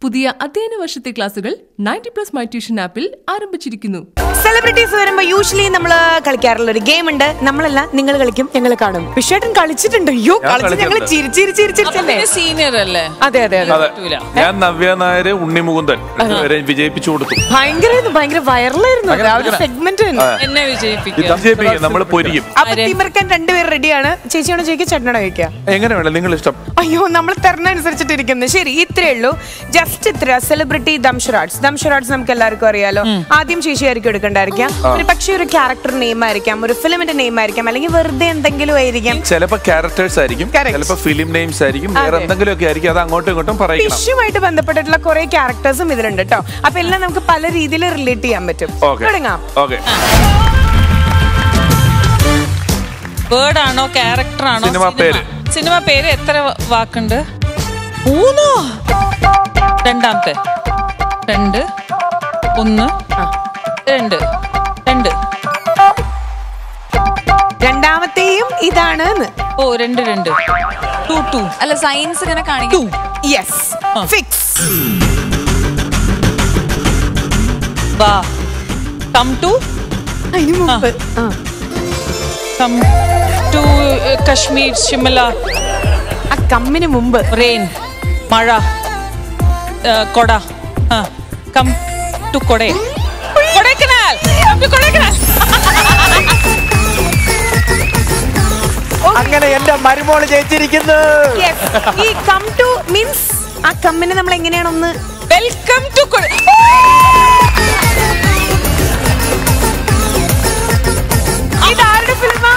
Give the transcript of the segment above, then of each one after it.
പുതിയ അധ്യയന വർഷത്തെ ക്ലാസുകൾ നയൻറ്റി പ്ലസ് മൈ ട്യൂഷൻ ആപ്പിൽ ആരംഭിച്ചിരിക്കുന്നു സെലിബ്രിറ്റീസ് വരുമ്പോ യൂഷ്വലി നമ്മള് കളിക്കാറുള്ള ഒരു ഗെയിം ഉണ്ട് നമ്മളല്ല നിങ്ങൾ കളിക്കും ഞങ്ങൾ കാണും വിഷേട്ടൻ കളിച്ചിട്ടുണ്ട് അയ്യോ ഞാൻ കളിച്ച് ഞങ്ങൾ കളിച്ചിട്ടുണ്ട്. ചിരിച്ചിരി ചിരിച്ചിരിച്ചല്ലേ സീനിയർ അല്ലേ അതെ അതെ അതെ അതെ പറ്റൂല. ഞാൻ നവ്യ നായര് ഉണ്ണിമുകുന്ദൻ രണ്ടുപേരെ വിജയിപ്പിച്ചു കൊടുത്തു ഭയങ്കര ഭയങ്കര വൈറലായിരുന്നു ഭയങ്കര ആ ഒരു ഭയങ്കര. സെഗ്മെന്റ് എന്നെ വിജയിപ്പിക്കുക വിജയിപ്പിക്കും നമ്മൾ പൊരിക്കും അപ്പൊ തിമിർക്കാൻ രണ്ടുപേർ റെഡിയാണ് ചേച്ചിയാണോ ചോദിക്കുക ചേട്ടനാണോ ചോദിക്കുക എങ്ങനെ വേണം നിങ്ങൾ ഇഷ്ടം അയ്യോ നമ്മൾ തരണനുസരിച്ചിട്ട് ഇരിക്കുന്നത് ശരി ഇത്രേ ഉള്ളൂ ജസ്റ്റ് ഇത്ര സെലിബ്രിറ്റി ദംഷറാട്സ് ദംഷറാട്സ് നമുക്ക് എല്ലാവർക്കും അറിയാലോ ആദ്യം ശേഷിയായിരിക്കും എടുക്കണ്ടായിരിക്കാം ഒരു പക്ഷേ ഒരു ക്യാരക്ടർ നെയിം ആയിരിക്കാം ഒരു ഫിലിമിന്റെ നെയിം ആയിരിക്കാം അല്ലെങ്കിൽ വെറുതെ എന്തെങ്കിലും ആയിരിക്കാം ചിലപ്പോ ക്യാരക്ടേഴ്സ് ആയിരിക്കും Correct. ചിലപ്പോ ഫിലിം നെയിംസ് ആയിരിക്കും വേറെ അതെ. എന്തെങ്കിലുമൊക്കെ ആയിരിക്കും അത് അങ്ങോട്ടും ഇങ്ങോട്ടും പറയണം ഫിഷുമായിട്ട് ബന്ധപ്പെട്ടിട്ടുള്ള കുറെ ക്യാരക്ടേഴ്സും ഇതിലുണ്ട് കേട്ടോ അപ്പൊ എല്ലാം നമുക്ക് പല രീതിയിൽ റിലേറ്റ് ചെയ്യാൻ പറ്റും ഓക്കെ തുടങ്ങാം ഓക്കെ വേർഡ് ആണോ ക്യാരക്ടർ ആണോ സിനിമ പേര്. സിനിമ പേര് എത്ര വ- വാക്കുണ്ട് മൂന്നോ രണ്ടാമത്തെ രണ്ട് ഒന്ന് രണ്ട് രണ്ട് രണ്ടാമത്തെയും ഇതാണ് ഓ രണ്ട് രണ്ട് ടു ടു അല്ല സയൻസ് ഇങ്ങനെ കാണിക്കും യെസ് ഫിക്സ് വാ കം ടു അതിന് മുമ്പ് ആ. കം ടു കശ്മീർ ഷിംല ആ കമ്മിന് മുമ്പ് റെയിൻ മഴ ആ, കൊട കം ടു കൊടേ കൊടൈക്കനാൽ Come to കൊടൈക്കനാൽ അങ്ങനെ എന്റെ മരുമോള് ജയിച്ചിരിക്കുന്നു Yes. ഈ കം ടു മീൻസ് ആ കമ്മിനെ നമ്മൾ എങ്ങനെയാണ് ഒന്ന് വെൽക്കം ടു ഇതാരുടെ ഫിലിമാ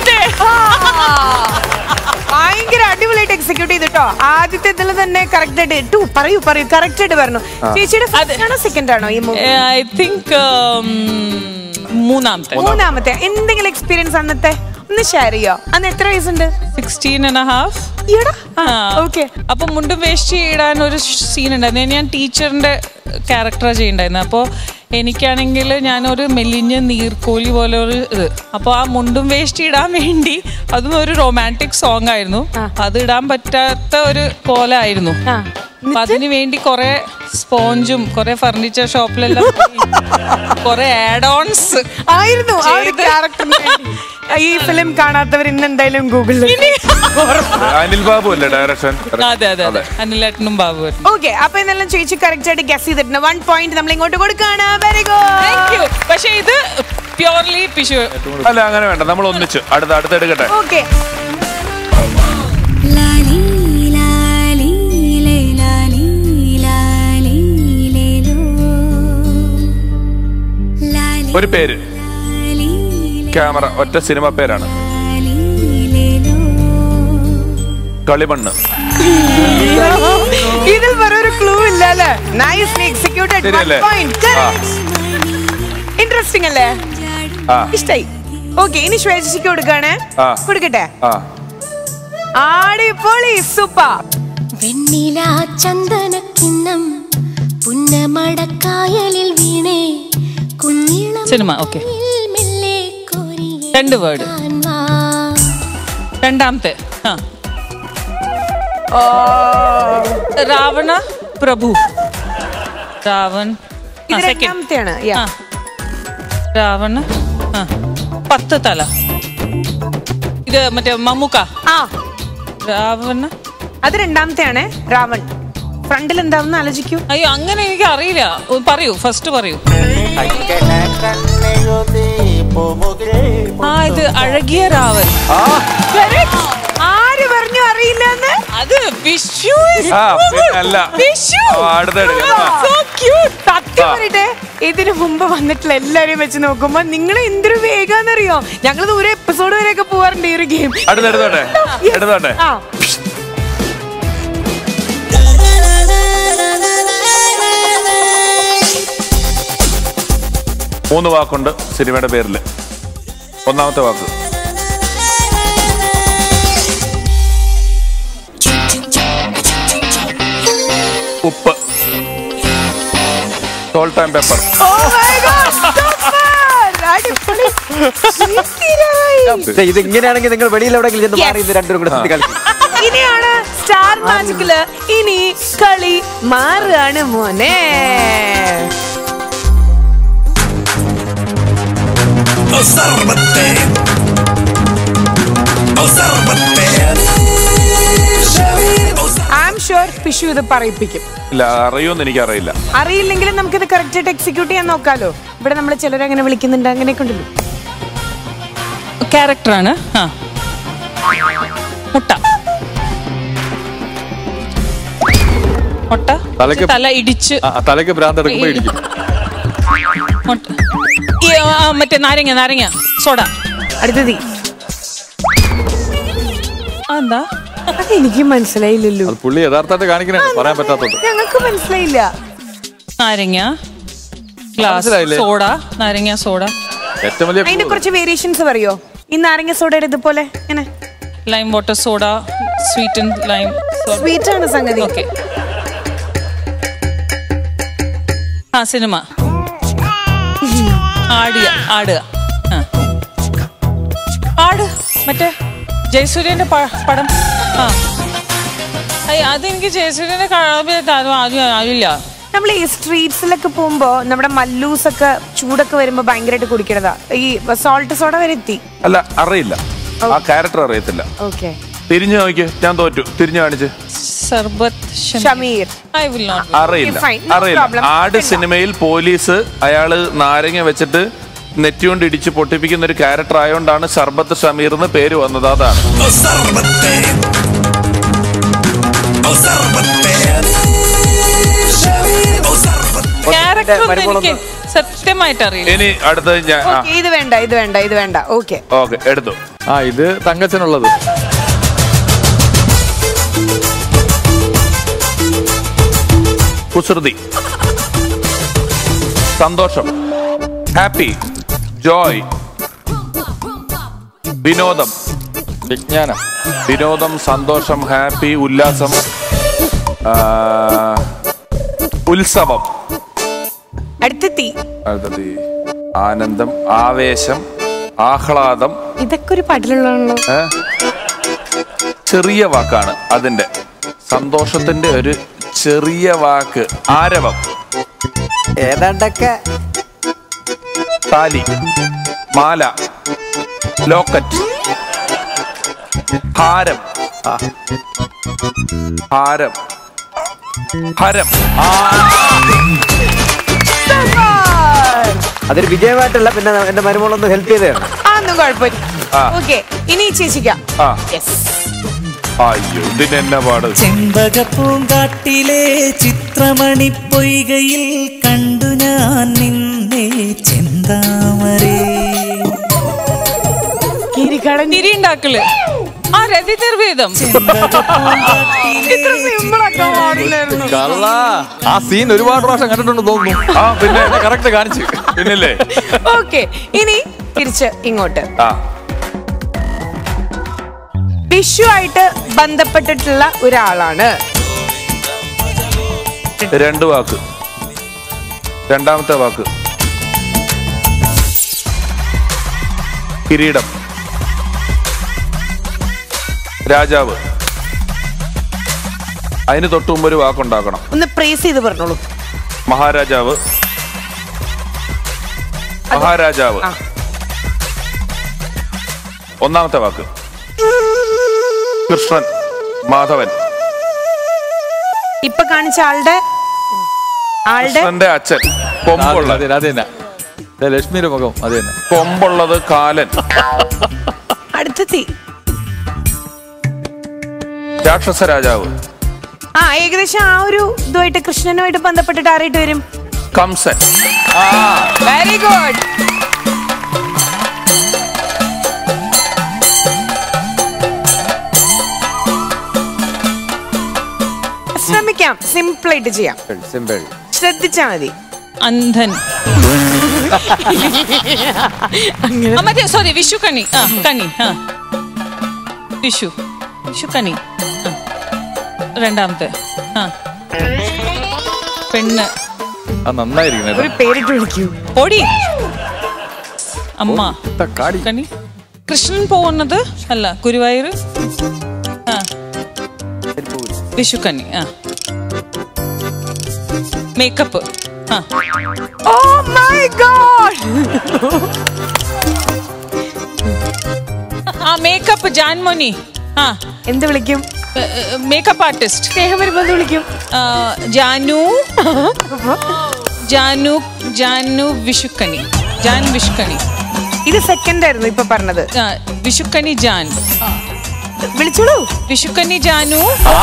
ഭയങ്കര അടിപൊളിയായിട്ട് എക്സിക്യൂട്ട് ചെയ്തിട്ടോ ആദ്യത്തെ ഇതിൽ തന്നെ കറക്റ്റ് ആയിട്ട് ടു പറയൂ പറയൂ കറക്റ്റ് ആയിട്ട് പറഞ്ഞു ചേച്ചിയുടെ ഫസ്റ്റ് ആണോ സെക്കൻഡ് ആണോ ഈ മൂവി ഐ തിങ്ക് മൂന്നാമത്തെ മൂന്നാമത്തെ എന്തെങ്കിലും എക്സ്പീരിയൻസ് അന്നത്തെ ഒന്ന് ഷെയർ ചെയ്യോ അന്ന് എത്ര വയസ്സുണ്ട് സിക്സ്റ്റീൻ ആൻഡ് ഹാഫ് ഈടാ ഓക്കെ അപ്പൊ മുണ്ടും വേസ്റ്റ് ഇടാൻ ഒരു സീൻ ഉണ്ടായിരുന്നു ഞാൻ ടീച്ചറിന്റെ ക്യാരക്ടറാണ് ചെയ്യണ്ടായിരുന്നത് അപ്പോൾ എനിക്കാണെങ്കിൽ ഞാനൊരു മെലിഞ്ഞ നീർക്കോലി പോലെ ഒരു ഇത് അപ്പോൾ ആ മുണ്ടും വേസ്റ്റ് ഇടാൻ വേണ്ടി അതും ഒരു റൊമാൻറ്റിക് സോങ് ആയിരുന്നു അത് ഇടാൻ പറ്റാത്ത ഒരു കോലായിരുന്നു ആ. അപ്പൊ അതിനു വേണ്ടി കുറെ സ്പോഞ്ചും കുറെ ഫർണിച്ചർ ഷോപ്പിലെല്ലാം കുറെ ആഡ് ഓൺസ് ആയിരുന്നു ആ ഒരു ചെയ്ത്. ക്യാരക്ടറിന് വേണ്ടി. ഈ ഫിലിം കാണാത്തവർ ഇന്ന് എന്തായാലും ഗൂഗിളിൽ അനിൽ ബാബു അല്ലേ ഡയറക്ഷൻ അതെ അതെ അതെ അനിലേട്ടനും ബാബു ഓക്കെ അപ്പൊ ഇന്നെല്ലാം ചേച്ചി കറക്റ്റ് ആയിട്ട് ഗസ് ചെയ്തിട്ടുണ്ട് വൺ പോയിന്റ് നമ്മൾ ഇങ്ങോട്ട് കൊടുക്കാണ് വെരി താങ്ക് യു ഗുഡ് പക്ഷെ ഇത് പ്യോർലി പിഷു അല്ല അങ്ങനെ വേണ്ട നമ്മൾ ഒന്നിച്ച് അടുത്ത അടുത്ത് എടുക്കട്ടെ ഓക്കെ ലാലി ലാലി ലേ ലാലി ലാലി ലേ ലോ ലാലി ഒരു പേര് ലാലി ക്യാമറ ഒറ്റ സിനിമ പേരാണ് ലാലി ലേ ലോ കളിമണ്ണ് ഇതിൽ വേറെ ഒരു ക്ലൂ ഇല്ല അല്ലേ നൈസ്ലി എക്സിക്യൂട്ടഡ് വൺ ശരിയല്ലേ? പോയിന്റ് ആ. ഇൻട്രസ്റ്റിംഗ് അല്ലേ ആ ഇഷ്ടായി ഓക്കെ ഇനി ശ്വേതശിക്ക് കൊടുക്കാണ് ആ. കൊടുക്കട്ടെ ആ ആടിപ്പൊളി സൂപ്പർ വെണ്ണില ചന്ദനക്കിണ്ണം പുന്നമടക്കായലിൽ വീണേ കുഞ്ഞിളം സിനിമ ഓക്കെ മെല്ലെ കോരിയെ രണ്ട് വേർഡ് വാ രണ്ടാമത്തെ ആ രാവണ പ്രഭു രാവൺ ഇത് സെക്കൻഡ് രണ്ടാമത്തെയാണ് Yeah. ആ രാവണ ആ പത്ത് തല ഇത് മറ്റേ മമ്മൂക്ക ആ രാവണ അത് രണ്ടാമത്തെയാണ് രാവൺ ഫ്രണ്ടിൽ എന്താണെന്ന് ആലോചിക്കൂ അയ്യോ അങ്ങനെ എനിക്ക് അറിയില്ല ഓ, പറയൂ ഫസ്റ്റ് പറയൂ ആ ഇത് അഴകിയ രാവൻ Correct. ആര് പറഞ്ഞു അറിയില്ലെന്ന് അത് വിഷു is ആ so പിന്നെ good. അല്ല വിഷു ആ, അടുത്ത എടുക്കാം ആ. so cute സത്യം ആ. പറയട്ടെ ഇതിനു മുമ്പ് വന്നിട്ടുള്ള എല്ലാരെയും വെച്ച് നോക്കുമ്പോ നിങ്ങൾ എന്തൊരു വേഗാന്നറിയോ ഞങ്ങൾ ദൂരെ എപ്പിസോഡ് വരെയൊക്കെ പോവാറുണ്ട് ഈ ഒരു ഗെയിം അടുത്ത് എടുത്തോട്ടെ എടുത്തോട്ടെ ആ മൂന്ന് വാക്കുണ്ട് സിനിമയുടെ പേരിൽ ഒന്നാമത്തെ വാക്ക് ഉപ്പ് salt and pepper Oh my God, super. അടിപൊളി. ശരിയായി. ഇത് ഇങ്ങനെയാണെങ്കിൽ നിങ്ങൾ വെളിയിൽ എവിടെയെങ്കിലും ചെന്ന് Yes. മാറി ഇത് രണ്ടും കൂടെ സുത്തി കളിക്കും ഇനിയാണ് സ്റ്റാർ മാജിക്കില് ഇനി കളി മാറുകയാണ് മോനെ ഐ ആം ഷുവർ പിഷു ഇത് പറയിപ്പിക്കും ഇല്ല അറിയുമെന്ന് എനിക്കറിയില്ല അറിയില്ലെങ്കിലും നമുക്കിത് കറക്റ്റ് ആയിട്ട് എക്സിക്യൂട്ട് ചെയ്യാൻ നോക്കാലോ ഇവിടെ നമ്മൾ ചിലരങ്ങനെ വിളിക്കുന്നുണ്ട് അങ്ങനെയൊക്കെ ഉണ്ടല്ലോ ക്യാരക്ടറാണ് ആ മുട്ട മുട്ട തലയ്ക്ക് തല ഇടിച്ച് ആ, തലയ്ക്ക് ഭ്രാന്ത് എടുക്കുമ്പോ ഇടിക്കും മുട്ട ഈ, ആ, മറ്റേ നാരങ്ങ നാരങ്ങ സോഡ അടുത്തത് ആ, എന്താ എനിക്ക് മനസ്സിലായില്ലല്ലോ അത് പുള്ളി യഥാർത്ഥമായിട്ട് കാണിക്കണേ പറയാൻ പറ്റാത്തോണ്ട് ഞങ്ങൾക്ക് മനസ്സിലായില്ല നാരങ്ങ ഗ്ലാസ് മനസ്സിലായില്ലേ? സോഡ നാരങ്ങ സോഡ ഏറ്റവും വലിയ അതിന്റെ കുറച്ച് വേരിയേഷൻസ് പറയോ ഈ നാരങ്ങ സോഡയുടെ ഇതുപോലെ ഇങ്ങനെ lime water soda sweet and lime sweet ആണ് സംഗതി ഓക്കെ ആ സിനിമ ആടുക ആടുക ആ. ആട് മറ്റേ ജയസൂര്യന്റെ പ- പടം ആ അയ്യ അതെനിക്ക് ജയസൂര്യന്റെ ആദ്യം ആവില്ല നമ്മൾ ഈ സ്ട്രീറ്റ്സിലൊക്കെ പോകുമ്പോ നമ്മുടെ മല്ലൂസ് ഒക്കെ ചൂടൊക്കെ വരുമ്പോ ഭയങ്കരമായിട്ട് കുടിക്കണതാ ഈ സോൾട്ട് സോഡ വരെ എത്തി അല്ല അറിയില്ല ആ ക്യാരക്ടർ അറിയത്തില്ല ഓക്കെ തിരിഞ്ഞു നോക്കി ഞാൻ തോറ്റു തിരിഞ്ഞു കാണിച്ച് സർബത്ത് ഷമീർ ഐ വിൽ നോട്ട് അറിയില്ല Okay, fine. No അറിയില്ല problem. ആട് സിനിമയിൽ പോലീസ് അയാള് നാരങ്ങ വെച്ചിട്ട് നെറ്റി കൊണ്ട് ഇടിച്ച് പൊട്ടിപ്പിക്കുന്ന ഒരു ക്യാരക്ടർ ആയതുകൊണ്ടാണ് ഷർബത്ത് ഷമീർ എന്ന് പേര് വന്നത് അതാണ് ക്യാരക്ടർ ഒന്നും എനിക്ക് മരുമോളൊന്ന് സത്യമായിട്ട് അറിയില്ല ഇനി അടുത്തത് ഞാൻ ആ ഓക്കെ ഇത് വേണ്ട ഇത് വേണ്ട ഇത് വേണ്ട ഓക്കെ ഓക്കെ എടുത്തു ആ ഇത് തങ്കച്ചനുള്ളത് കുസൃതി സന്തോഷം ഹാപ്പി ജോയ് വിനോദം വിജ്ഞാനം വിനോദം സന്തോഷം ഹാപ്പി ഉല്ലാസം ആ, ഉത്സവം അടുത്തെത്തി അടുത്തത് ഈ ആനന്ദം ആവേശം ആഹ്ലാദം ഇതൊക്കെ ഒരു പാട്ടിലുള്ളതാണല്ലോ ഏ? ചെറിയ വാക്കാണ് അതിന്റെ സന്തോഷത്തിന്റെ ഒരു ചെറിയ വാക്ക് ആരവം ഏതാണ്ടൊക്കെ താലി മാല ലോക്കറ്റ് ഹാരം ആ. ഹാരം ഹരം ആ അതൊരു വിജയമായിട്ടല്ല പിന്നെ എന്റെ മരുമോളൊന്ന് ഹെൽപ്പ് ചെയ്തതാണ് അതൊന്നും കുഴപ്പമില്ല ആ. ഓക്കെ ഇനി ചേച്ചിക്കാം ആ യെസ് അയ്യോ ഇതിന് എന്നാ പാട് ചെമ്പകപ്പൂങ്കാട്ടിലെ ചിത്രമണി പൊയ്കയിൽ കണ്ടു ഞാൻ നിന്നെ ചെന്താമരേ കിരിക്കടൻ തിരി ഉണ്ടാക്കല് ആ രതി നിർവേദം ഇത്ര സിമ്പിൾ ആക്കാൻ പാടില്ലായിരുന്നു കള്ള ആ സീൻ ഒരുപാട് പ്രാവശ്യം കണ്ടിട്ടുണ്ട് തോന്നുന്നു ആ പിന്നെ കറക്റ്റ് കാണിച്ചു പിന്നില്ലേ ഓക്കെ ഇനി തിരിച്ച് ഇങ്ങോട്ട് ആ വിഷു ആയിട്ട് ബന്ധപ്പെട്ടിട്ടുള്ള ഒരാളാണ് രണ്ട് വാക്ക് രണ്ടാമത്തെ വാക്ക് കിരീടം രാജാവ് അതിന് തൊട്ട് മുമ്പ് ഒരു വാക്കുണ്ടാക്കണം ഒന്ന് പ്രേസ് ചെയ്ത് പറഞ്ഞോളൂ മഹാരാജാവ് മഹാരാജാവ് ആ. ഒന്നാമത്തെ വാക്ക് കൃഷ്ണൻ മാധവൻ ഇപ്പൊ കാണിച്ച ആളുടെ ആളുടെ കൃഷ്ണന്റെ അച്ഛൻ കൊമ്പുള്ള അതെ അത് തന്നെ ദേ ലക്ഷ്മിയുടെ മുഖം അത് തന്നെ കൊമ്പുള്ളത് കാലൻ അടുത്തെത്തി രാക്ഷസ രാജാവ് ആ ഏകദേശം ആ ഒരു ഇതുമായിട്ട് കൃഷ്ണനുമായിട്ട് ബന്ധപ്പെട്ടിട്ട് ആരായിട്ട് വരും കംസൻ വെരി ഗുഡ് ശ്രമിക്കാം സിമ്പിൾ ആയിട്ട് ചെയ്യാം സിമ്പിൾ ശ്രദ്ധിച്ചാ മതി അന്ധൻ ആ, മറ്റേ സോറി വിഷു കണി ആ കണി ആ വിഷു വിഷു കണി ആ. രണ്ടാമത്തെ ആ പെണ്ണ് ആ നന്നായിരിക്കും ഒരു കേട്ടോ പേരിട്ട് വിളിക്കൂ ഓടി അമ്മ കാടി കണി കൃഷ്ണൻ പോകുന്നത് അല്ല ഗുരുവായൂർ ആ വിഷുക്കന്നി ആ മേക്കപ്പ് ആ ഓ മൈ ഗോഡ് ആ മേക്കപ്പ് ജാൻമോനി ആ എന്ത് വിളിക്കും മേക്കപ്പ് ആർട്ടിസ്റ്റ് സ്നേഹം വരുമ്പോ എന്ത് വിളിക്കും ജാനു ജാനു ജാനു വിഷുക്കണി ജാൻ വിഷുക്കണി ഇത് സെക്കൻഡ് ആയിരുന്നു ഇപ്പൊ പറഞ്ഞത് ആ, വിഷുക്കണി ജാൻ വിളിച്ചോളൂ വിഷുക്കണി ജാനു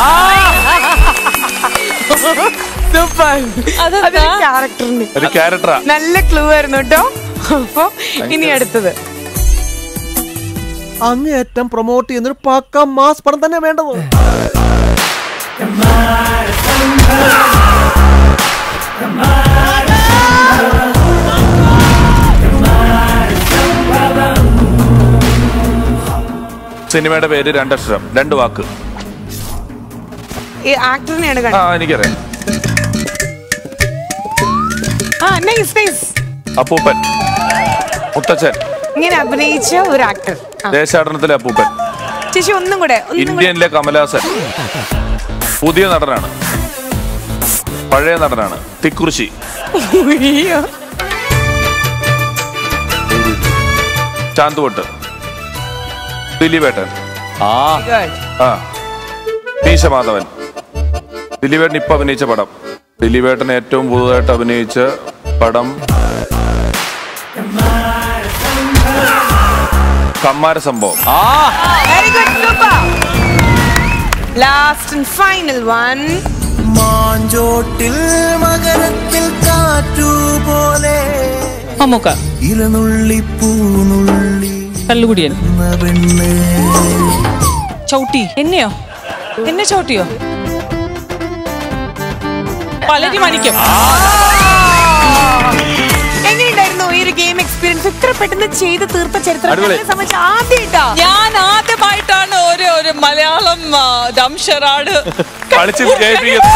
അതെന്താ? ക്യാരക്ടറിന് ഒരു ക്യാരക്ടറാ നല്ല ക്ലൂ ആയിരുന്നു കേട്ടോ അപ്പൊ ഇനി അടുത്തത് അങ്ങേയറ്റം പ്രൊമോട്ട് ചെയ്യുന്നൊരു പക്ക മാസ് പടം തന്നെ വേണ്ടത് സിനിമയുടെ പേര് രണ്ടക്ഷരം രണ്ട് വാക്ക് ഈ ആക്ടറിനെയാണ് ആ കണ്ടത് എനിക്കറിയാം ആ നൈസ് നൈസ് അപ്പൂപ്പൻ മുത്തച്ഛൻ ഇങ്ങനെ അഭിനയിച്ച ഒരു ആക്ടർ ദേശാടനത്തിലെ അപ്പൂപ്പൻ ചേച്ചി ഒന്നും കൂടെ ഒന്നും കൂടെ ഇന്ത്യനിലെ കമലാസൻ പുതിയ നടനാണ് പഴയ നടനാണ് തിക്കുറിശി അയ്യോ. ചാന്തുവട്ട് ദിലീപേട്ടൻ ആ Good. ആ മീശമാധവൻ ദിലീപേട്ടൻ ഇപ്പൊ അഭിനയിച്ച പടം ദിലീപേട്ടൻ ഏറ്റവും പുതുതായിട്ട് അഭിനയിച്ച പടം കമ്മാര സംഭവം ആ Very good, super. Last and final one. മാഞ്ചോട്ടിൽ മകരത്തിൽ കാറ്റുപോലെ Mammukka ഇലനുള്ളി പൂനുള്ളി കള്ളുകുടിയൻ എന്ന പെണ്ണ് ചവിട്ടി എന്നെയോ എന്നെ ചവിട്ടിയോ പലരി മണിക്കും എങ്ങനെയുണ്ടായിരുന്നു ഈ ഒരു ഗെയിം എക്സ്പീരിയൻസ് ഇത്ര പെട്ടെന്ന് ചെയ്ത് തീർത്ത ചരിത്രം അടിപൊളി. ഞങ്ങളെ സംബന്ധിച്ച് ആദ്യമായിട്ടാ ഞാൻ ആദ്യമായിട്ടാണ് ഒരു ഒരു മലയാളം ആ, ദംഷറാട് കളിച്ച് വിജയിപ്പിക്കുന്നു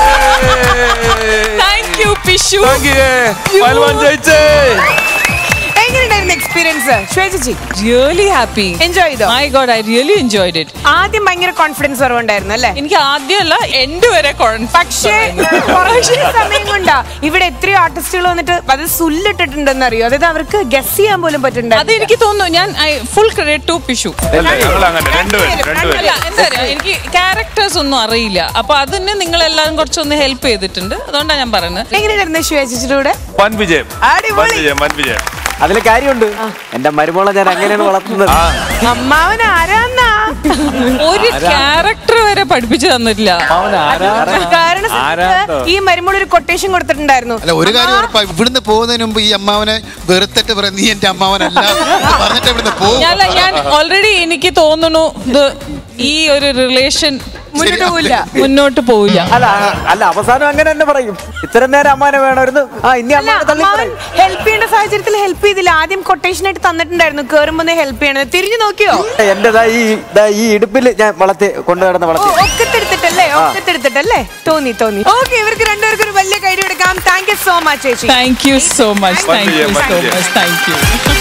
താങ്ക് യു പിഷു Thank you. പൽവാൻ ജയിച്ചേ എങ്ങനെയുണ്ടായിരുന്നു എക്സ്പീരിയൻസ് ശ്വേചി റിയലി ഹാപ്പി എൻജോയ് ചെയ്തോ my God I really enjoyed it ആദ്യം ഭയങ്കര കോൺഫിഡൻസ് കുറവുണ്ടായിരുന്നു അല്ലേ എനിക്ക് ആദ്യമല്ല എൻഡ് വരെ confidence പക്ഷേ ഉണ്ടായിരുന്നു. കുറച്ച് സമയം കൊണ്ടാ ഇവിടെ എത്രയോ ആർട്ടിസ്റ്റുകൾ വന്നിട്ട് അത് സുല്ലിട്ടിട്ടുണ്ടെന്ന് അറിയോ അതായത് അവർക്ക് ഗസ് ചെയ്യാൻ പോലും അത് പറ്റുന്നുണ്ട് എനിക്ക് തോന്നുന്നു ഞാൻ ഫുൾ ക്രെഡിറ്റ് ടു പിഷു അല്ല ഞങ്ങൾ അങ്ങനെ രണ്ടുപേരും രണ്ടുപേരും അല്ല എന്താ അറിയോ, എനിക്ക് ക്യാരക്ടേഴ്സ് ഒന്നും അറിയില്ല അപ്പൊ അതിന് നിങ്ങൾ എല്ലാവരും കുറച്ചൊന്ന് ഹെൽപ്പ് ചെയ്തിട്ടുണ്ട് അതുകൊണ്ടാണ് ഞാൻ പറയുന്നത് എങ്ങനെയായിരുന്നു ശ്വേചിയുടെ കൂടെ വൻ വിജയം അടിപൊളി. വൻ വിജയം വൻ വിജയം അതിൽ കാര്യമുണ്ട് എന്റെ മരുമോളെ ഞാൻ അങ്ങനെയാണ് വളർത്തുന്നത് ആ അമ്മാവൻ ആരാന്നാ ഒരു ക്യാരക്ടർ വരെ പഠിപ്പിച്ചു തന്നിട്ടില്ല അവൻ ആരാ കാരണം ആരാണ്ടോ? ഈ മരുമോൾ ഒരു കൊട്ടേഷൻ കൊടുത്തിട്ടുണ്ടായിരുന്നു അല്ല ഒരു കാര്യം ഉറപ്പാ ഇവിടുന്ന് പോകുന്നതിന് മുമ്പ് ഈ അമ്മാവനെ വെറുത്തിട്ട് പറയാം നീ എന്റെ അമ്മാവനല്ല എന്ന് പറഞ്ഞിട്ട് ഇവിടുന്ന് പോകും ഞാൻ ഞാൻ ഓൾറെഡി എനിക്ക് തോന്നുന്നു ഇത് ഈ ഒരു റിലേഷൻ മുന്നോട്ട് പോവില്ല മുന്നോട്ട് പോവില്ല അല്ല അല്ല അവസാനം അങ്ങനെ തന്നെ പറയും ഇത്രയും നേരം അമ്മാനെ വേണമായിരുന്നു ആ ഇനി അല്ല അമ്മാനെ തള്ളി അമ്മാവൻ ഹെൽപ്പ് ചെയ്യേണ്ട സാഹചര്യത്തിൽ ഹെൽപ്പ് ചെയ്തില്ല ആദ്യം കൊട്ടേഷൻ ആയിട്ട് തന്നിട്ടുണ്ടായിരുന്നു കേറുമ്പോ ഹെൽപ്പ് ചെയ്യണത് തിരിഞ്ഞു നോക്കിയോ എന്റെ ദാ ഈ ദാ ഈ ഇടുപ്പിൽ ഞാൻ വളർത്തി കൊണ്ടു കിടന്ന് ഓ, വളർത്തി ഒക്കത്തെടുത്തിട്ടല്ലേ ഒക്കത്തെടുത്തിട്ടല്ലേ തോന്നി തോന്നി ഓക്കെ ഇവർക്ക് രണ്ടുപേർക്കും ഒരു വലിയ കൈ എടുക്കാം താങ്ക് യു സോ മച്ച് ചേച്ചി താങ്ക് യു സോ മച്ച് വൻ താങ്ക് യു വിജയം, വൻ സോ വിജയം. Much thank you